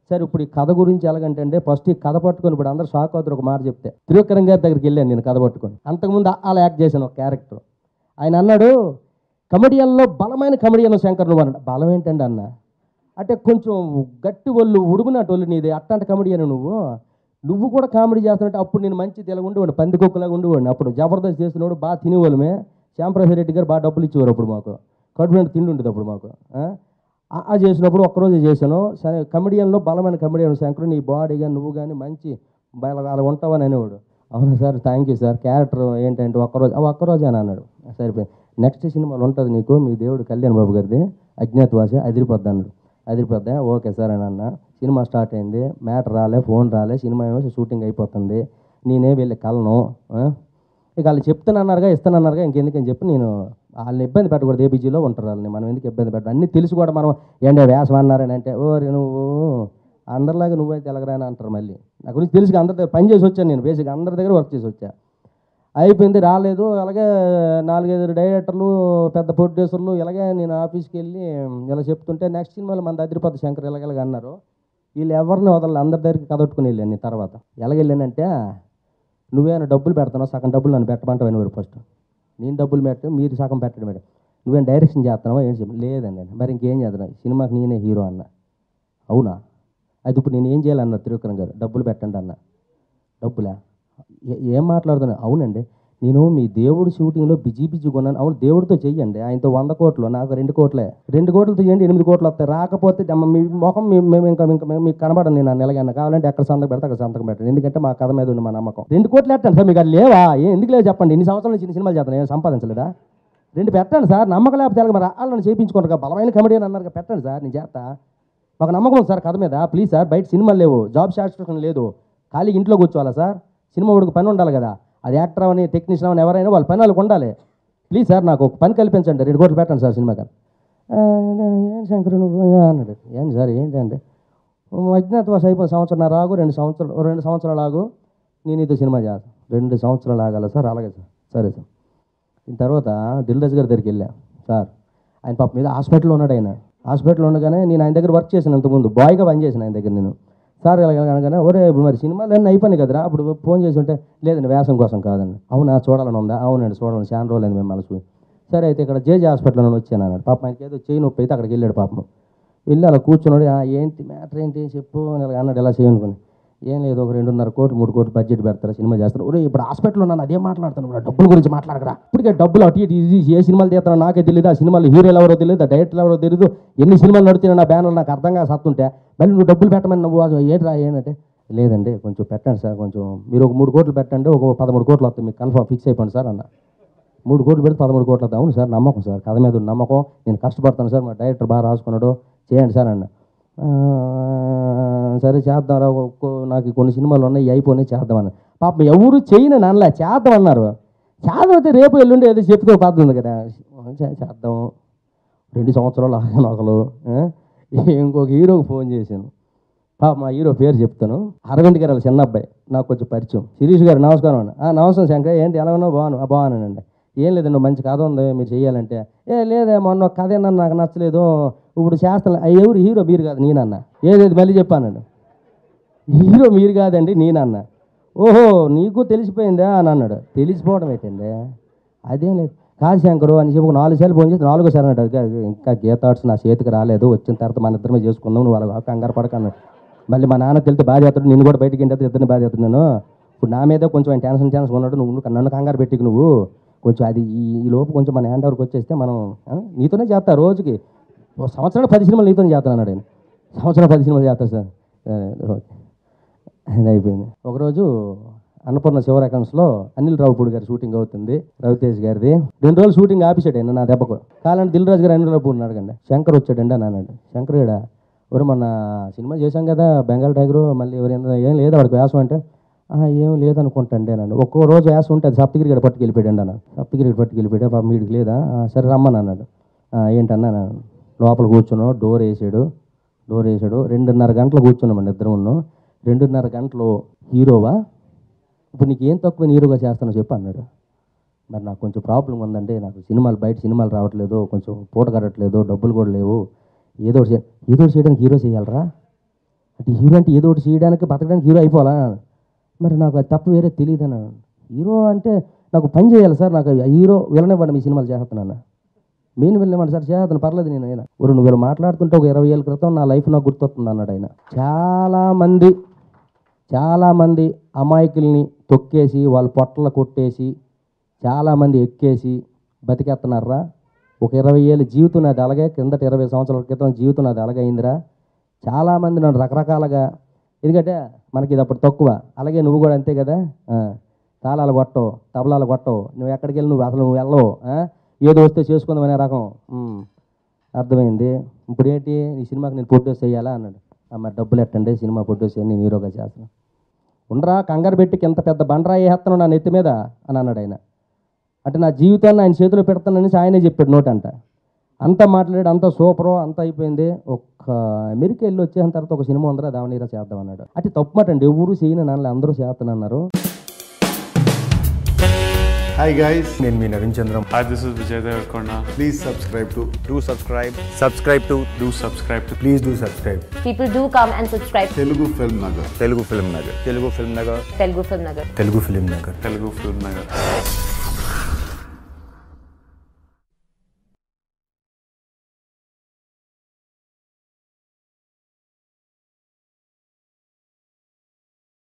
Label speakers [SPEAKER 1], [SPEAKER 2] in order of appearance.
[SPEAKER 1] సరే ఇప్పుడు ఈ కథ గురించి ఎలాగంటే అంటే ఫస్ట్ ఈ కథ పట్టుకొని ఇప్పుడు అందరూ షాక్ అవుతారు ఒక మాట చెప్తే త్రివిక్రమ్ గారి దగ్గరికి వెళ్ళాను నేను కథ పట్టుకొని అంతకుముందు అలా యాక్ట్ చేశాను ఒక క్యారెక్టర్ ఆయన అన్నాడు కమెడియన్లో బలమైన కమెడియన్ శంకర్ నువ్వు అన్నాడు బలం ఏంటండి అన్న అంటే కొంచెం గట్టి ఒళ్ళు ఉడుగునట్టు ఒళ్ళు నీది అట్లాంటి కమెడియన్ నువ్వు నువ్వు కూడా కామెడీ చేస్తున్నట్టు అప్పుడు నేను మంచి తెలగ ఉండేవాడిని పందికొక్కులాగా ఉండేవాడిని అప్పుడు జబర్దస్త్ చేసినోడు బాగా తినేవాళ్ళమే శ్యాంప్రసాద్ రెడ్డి గారు బాగా డబ్బులు ఇచ్చేవారు అప్పుడు మాకు కడుపు తిండి ఉండేది అప్పుడు మాకు ఆ? ఆ ఆ చేసినప్పుడు ఒక్కరోజు చేశాను సరే కమెడియన్లో బలమైన కమెడియన్ శంకర్ నీ బాడీ కానీ నువ్వు కానీ మంచి బల అలా ఉంటావని అనేవాడు అవును sir thank you sir character ఏంటంటే ఒక్కరోజు ఆ ఒక్కరోజు అని అన్నాడు సరిపోయింది నెక్స్ట్ సినిమాలో ఉంటుంది నీకు మీ దేవుడు కళ్యాణ్ బాబు గారిది అజ్ఞాతవాస అదిరిపోద్ది అన్నాడు అదిరిపోద్దా ఓకే సార్ అని అన్న సినిమా స్టార్ట్ అయింది మ్యాటర్ రాలే ఫోన్ రాలే సినిమా ఏమో షూటింగ్ అయిపోతుంది నేనే వెళ్ళి కలను ఆ? ఇక వాళ్ళు చెప్తానన్నారుగా ఇస్తానన్నారుగా ఇంకెందుకని చెప్పి నేను వాళ్ళని ఇబ్బంది పెట్టకూడదు ఏ బీజీలో ఉంటారు వాళ్ళని మనం ఎందుకు ఇబ్బంది పెట్టడం అన్నీ తెలిసి కూడా మనం ఏంటో వేసం అన్నారని అంటే ఓ రే నువ్వు అందరిలాగా నువ్వైతే ఎలాగరా అని అంటారు మళ్ళీ నా గురించి తెలిసి అందరి దగ్గర పని చేసి వచ్చాను నేను బేసిక్ అందరి దగ్గర వర్క్ చేసి వచ్చా అయిపోయింది రాలేదు అలాగే నాలుగైదు డైరెక్టర్లు పెద్ద ప్రొడ్యూసర్లు ఇలాగే నేను ఆఫీస్కి వెళ్ళి ఇలా చెప్తుంటే నెక్స్ట్ సినిమాలో మన అదిరిపతి శంకర్ ఇలాగ అన్నారు వీళ్ళు ఎవరిని వదలరు అందరి దగ్గరికి కదొట్టుకుని వెళ్ళాను నేను తర్వాత ఎలాగెళ్ళానంటే నువ్వేమైనా డబ్బులు పెడతావు సగం డబ్బులు నన్ను పెట్టమంటావు అని ఫస్ట్ నేను డబ్బులు పెట్ట మీరు సగం పెట్టడం మేడం నువ్వేం డైరెక్షన్ చేస్తున్నావా ఏంటి చెప్పి లేదండి మరి ఇంకేం చేస్తున్నావు సినిమాకి నేనే హీరో అన్న అవునా అది ఇప్పుడు నేను ఏం చేయాలన్నారు త్రివిక్రమ్ గారు డబ్బులు పెట్టండి అన్న డబ్బులా ఏ- ఏం మాట్లాడుతున్నా అవునండి నేను మీ దేవుడు షూటింగ్లో బిజీ బిజీ కొన్నాను అవును దేవుడితో చెయ్యండి ఆయనతో వంద కోట్లు నాకు రెండు కోట్లే రెండు కోట్లతో చేయండి ఎనిమిది కోట్లు వస్తాయి రాకపోతే దమ్మ మీ మొహం మీ- మేము ఇంకా ఇంకా మేము మీకు కనబడండి నేను అన్న ఎలాగన్నా కావాలంటే ఎక్కడ సంతకం పెడితే అక్కడ సంతకం పెట్టండి ఎందుకంటే మా కథ మీద ఉంది మా నమ్మకం రెండు కోట్లు పెట్టండి సార్ మీకు అది లేవా ఏ ఎందుకు లేదు చెప్పండి ఇన్ని సంవత్సరాల నుంచి ఇన్ని సినిమాలు చేస్తాను ఏం సంపాదించలేదా రెండు పెట్టండి సార్ నమ్మకం లేకపోతే ఎలాగ మరి వాళ్ళని చేయించుకుంటారు కదా, బలమైన కమెడియన్ అన్నారు కదా, పెట్టండి సార్ నేను చేస్తా ఒక నమ్మకం ఉంది సార్ కథ మీద ప్లీజ్ సార్ బయట సినిమాలు లేవు జాబ్ సాటిస్ఫాక్షన్ లేదు ఖాళీగా ఇంట్లో కూర్చోవాలా సార్ సినిమా వాడికి పని ఉండాలి కదా అది యాక్టర్ అవని టెక్నీషియన్ అవని ఎవరైనా వాళ్ళ పని వాళ్ళకి ఉండాలి ప్లీజ్ సార్ నాకు ఒక పని కల్పించండి రెండు కోట్లు పెట్టండి సార్ సినిమాకి "ఆ, ఏం శంకర్ నువ్వు ఏ?" అన్నాడు ఏం సార్ ఏంటంటే అజ్ఞాతవాస అయిపోయిన సంవత్సరం రాగు రెండు సంవత్సరాలు రెండు సంవత్సరాలు ఆగు నేను ఇది సినిమా చేస్తాను రెండు సంవత్సరాలు ఆగాల సార్ అలాగే సార్ సరే సార్ దీని తర్వాత దిల్రాజ్ గారి దగ్గరికి వెళ్ళా సార్ ఆయన పాప మీద హాస్పిటల్లో ఉన్నాడు ఆయన హాస్పిటల్లో ఉండగానే నేను ఆయన దగ్గర వర్క్ చేశాను ఇంతకుముందు బాయ్గా పనిచేసాను ఆయన దగ్గర నేను సార్ ఇలా అనగానే ఒరే ఇప్పుడు మరి సినిమాలు అన్నీ అయిపోయినాయి కదరా అప్పుడు ఫోన్ చేసి ఉంటే లేదండి వ్యాసం కోసం కాదండి అవునా చూడాలని ఉందా అవునండి చూడాలని చాలా రోజులైంది మేము మనసు సరే అయితే ఇక్కడ జేజే హాస్పిటల్లో నుండి వచ్చాను అన్నాడు పాప ఆయనకి ఏదో చేయి నొప్పి అయితే అక్కడికి వెళ్ళాడు పాపం వెళ్ళి అలా కూర్చున్నాడు "ఆ, ఏంటి మ్యాటర్ ఏంటి చెప్పు అని ఇలా అన్నాడు ఎలా చేయనుకుని ఏం లేదు ఒక రెండున్నర కోట్లు మూడు కోట్లు బడ్జెట్ పెడతారు సినిమా చేస్తారు ఒరే ఇప్పుడు హాస్పిటల్లో ఉన్నాను అదే మాట్లాడుతాను ఇప్పుడు ఆ డబ్బుల గురించి మాట్లాడకరా ఇప్పటికే డబ్బులు అటు ఇటు ఇది ఏ సినిమాలు తీస్తానో నాకే తెలియదు ఆ సినిమాలు హీరోలు ఎవరో తెలియదు ఆ డైరెక్టర్లు ఎవరో తెలియదు ఎన్ని సినిమాలు నడుతున్నాయి నా బ్యానర్ నాకు అర్థంగా సత్తుంటే మళ్ళీ నువ్వు డబ్బులు పెట్టమని నువ్వు అది ఏంట్రా ఏంటంటే లేదండి కొంచెం పెట్టండి సార్ కొంచెం మీరు ఒక మూడు కోట్లు పెట్టండి ఒక పదమూడు కోట్లు వస్తాయి మీకు కన్ఫర్మ్ ఫిక్స్ అయిపోండి సార్ అన్న మూడు కోట్లు పెడితే పదమూడు కోట్లు వస్తాయి అవును సార్ నమ్మకం సార్ కథ మీద ఉన్న నమ్మకం నేను కష్టపడతాను సార్ మా డైరెక్టర్ బాగా రాసుకున్నాడు చేయండి సార్ అన్న "ఆ, సరే చేద్దాం రా ఒక్కో- నాకు కొన్ని సినిమాలు ఉన్నాయి అయిపోయినాయి చేద్దామని పాపం ఎవరు చేయను నన్నలే చేద్దాం అన్నారు చేద్దాం అయితే రేపు ఎల్లుండి ఏదో చెప్తే ఒక పద్ధతి ఉంది కదా చే- చేద్దాం రెండు సంవత్సరాలు ఆగాను ఒకరు ఆ? ఇంకొక హీరోకి ఫోన్ చేశాను పాప మా హీరో పేరు చెప్తాను అరవింద్ గారు వాళ్ళ చిన్న అబ్బాయి నాకు కొంచెం పరిచయం శిరీష్ గారు నమస్కారం అండి "ఆ, నమస్కారం శంకర్ ఏంటి ఎలా ఉన్నావు బాగున్నా "ఆ, బాగున్నానండి ఏం లేదండి మంచి కథ ఉంది మీరు చెయ్యాలంటే ఏ లేదే మొన్న ఒక కథ ఏమన్నా నాకు నచ్చలేదు ఇప్పుడు చేస్తాను "ఆ, ఎవరు హీరో మీరు కాదు నేనన్నా ఏదేది మళ్ళీ చెప్పానండి హీరో మీరు కాదండి నేనన్నా ఓహో నీకు తెలిసిపోయిందా అని అన్నాడు తెలిసిపోవడం ఏంటండి అదేం లేదు కాదు శంకరు అని చెప్పి ఒక నాలుగు సార్లు ఫోన్ చేసి నాలుగో సార్ అన్నాడు "ఇంకా- ఇంకా గీత ఆర్ట్స్ నా చేతికి రాలేదు వచ్చిన తర్వాత మన ఇద్దరమే చేసుకుందాం నువ్వు వాళ్ళ కంగారు పడక అన్నాడు మళ్ళీ మా నాన్న తెలితే బాధ చేస్తాడు నిన్ను కూడా బయటికి ఇంటి ఇద్దరిని బాధ చేస్తాడు నేను ఇప్పుడు నా మీద కొంచెం ఆయన టెన్షన్ టెన్షన్ ఉన్నాడు నువ్వు నువ్వు నన్ను కంగారు పెట్టి నువ్వు కొంచెం అది ఈ ఈ లోపు కొంచెం మన హ్యాండ్ ఓవర్కి వచ్చేస్తే మనం ఆ, నీతోనే చేస్తా రోజుకి ఓ సంవత్సరానికి పది సినిమాలు నీతోనే చేస్తాను అన్నాడు ఆయన సంవత్సరం పది సినిమాలు చేస్తా సార్ సరే, ఓకే అది అయిపోయింది ఒకరోజు అన్నపూర్ణ శివర్ అకౌంట్స్లో అనిల్ రావుపూడి గారి షూటింగ్ అవుతుంది రవితేజ్ గారిది రెండు రోజులు షూటింగ్ ఆపేసాడు ఆయన నా దెబ్బకు కాలంటే దిల్ రాజు గారు అనిల్ రావుపూడిని అడగండి శంకర్ వచ్చాడండి అని అన్నాడు శంకర్ గడా ఎవరు మొన్న సినిమా చేశాం కదా బెంగాల్ టైగరు మళ్ళీ ఎవరు ఎంత- ఏం లేదు వాడికి వ్యాసం అంటే "ఆ, ఏం లేదనుకుంటాండి అన్నాడు ఒక్కో రోజు వ్యాసం ఉంటే అది సప్తగిరి గడ పట్టుకెళ్ళిపోయాడు అన్న సప్తగిరి పట్టుకెళ్ళిపోయాడు పాప వీడికి లేదా "ఆ, సరే రమ్మని అన్నాడు "ఆ, ఏంటన్నా అన్నాను. లోపల కూర్చున్నావు డోర్ వేసాడు డోర్ వేసాడు రెండున్నర గంటలు కూర్చున్నామండి ఇద్దరు ఉన్నాం రెండున్నర గంటలు హీరోవా ఇప్పుడు నీకు ఏం తక్కువ హీరోగా చేస్తానో చెప్పు అన్నాడు మరి నాకు కొంచెం ప్రాబ్లం ఉందండి నాకు సినిమాలు బయట సినిమాలు రావట్లేదు కొంచెం పూట కట్టట్లేదు డబ్బులు కూడా లేవు ఏదో ఒకటి చే- ఏదో ఒకటి చేయడానికి హీరో చేయాలరా అంటే హీరో అంటే ఏదో ఒకటి చేయడానికి బతకడానికి హీరో అయిపోవాలా మరి నాకు అది తప్ప వేరే తెలియదు అన్నాడు హీరో అంటే నాకు పని చేయాలి సార్ నాకు హీరో విలనివ్వండి మీ సినిమాలు చేస్తున్నాను మెయిన్ వెళ్ళివ్వండి సార్ చేస్తాను పర్లేదు నేను అయినా ఒక నువ్వు వీళ్ళు మాట్లాడుతుంటే ఒక ఇరవై ఏళ్ళ క్రితం నా లైఫ్ నాకు గుర్తొస్తుంది అన్నాడు ఆయన చాలామంది చాలామంది అమాయకుల్ని తొక్కేసి వాళ్ళ పొట్టలు కొట్టేసి చాలామంది ఎక్కేసి బతికేస్తున్నారా ఒక ఇరవై ఏళ్ళ జీవితం నాది అలాగే కిందట ఇరవై సంవత్సరాల క్రితం జీవితం నాది అలాగే అయిందిరా చాలామంది నన్ను రకరకాలుగా ఎందుకంటే మనకి ఇది అప్పుడు తక్కువ అలాగే నువ్వు కూడా అంతే కదా ఆ, తాళాలు కొట్టవు తబలాలు కొట్టవు నువ్వు ఎక్కడికి వెళ్ళి నువ్వు అసలు నువ్వు వెళ్ళవు ఆ? ఏదో వస్తే చేసుకుందాం అనే రకం ఉమ్. అర్థమైంది ఇప్పుడు ఏంటి ఈ సినిమాకి నేను ప్రొడ్యూస్ చేయాలా అన్నాడు "ఆ, మరి డబ్బులు ఎట్టండి సినిమా ప్రొడ్యూస్ చేయండి నేను హీరోగా చేస్తాను ఉండరా కంగారు పెట్టి ఎంత పెద్ద బండరా వేస్తున్నావు నా నెత్తి మీద అని అన్నాడు ఆయన అంటే నా జీవితాన్ని ఆయన చేతిలో పెడతానని ఆయనే చెప్పాడు నోట్ అంట అంతా మాట్లాడాడు అంత సూపరు అంతా అయిపోయింది ఒక్క అమెరికా వెళ్ళి వచ్చేసిన తర్వాత ఒక సినిమా ఉందరా దావనీరా చేద్దాం అన్నాడు అంటే తప్పు మాట అండి ఎవరు చేయను నాన్న అందరూ చేస్తానన్నారు
[SPEAKER 2] Hi guys,
[SPEAKER 3] నేను మీ Naveen Chandram
[SPEAKER 4] Hi, this is Vijay Devarkonda.
[SPEAKER 2] please subscribe to
[SPEAKER 3] do subscribe subscribe to
[SPEAKER 4] Do subscribe to
[SPEAKER 3] please do subscribe
[SPEAKER 5] People do come and subscribe to
[SPEAKER 2] Telugu Film Nagar.
[SPEAKER 3] Telugu film Nagar Telugu film Nagar
[SPEAKER 5] Telugu Film Nagar.
[SPEAKER 3] Telugu film Nagar
[SPEAKER 4] Telugu Film Nagar.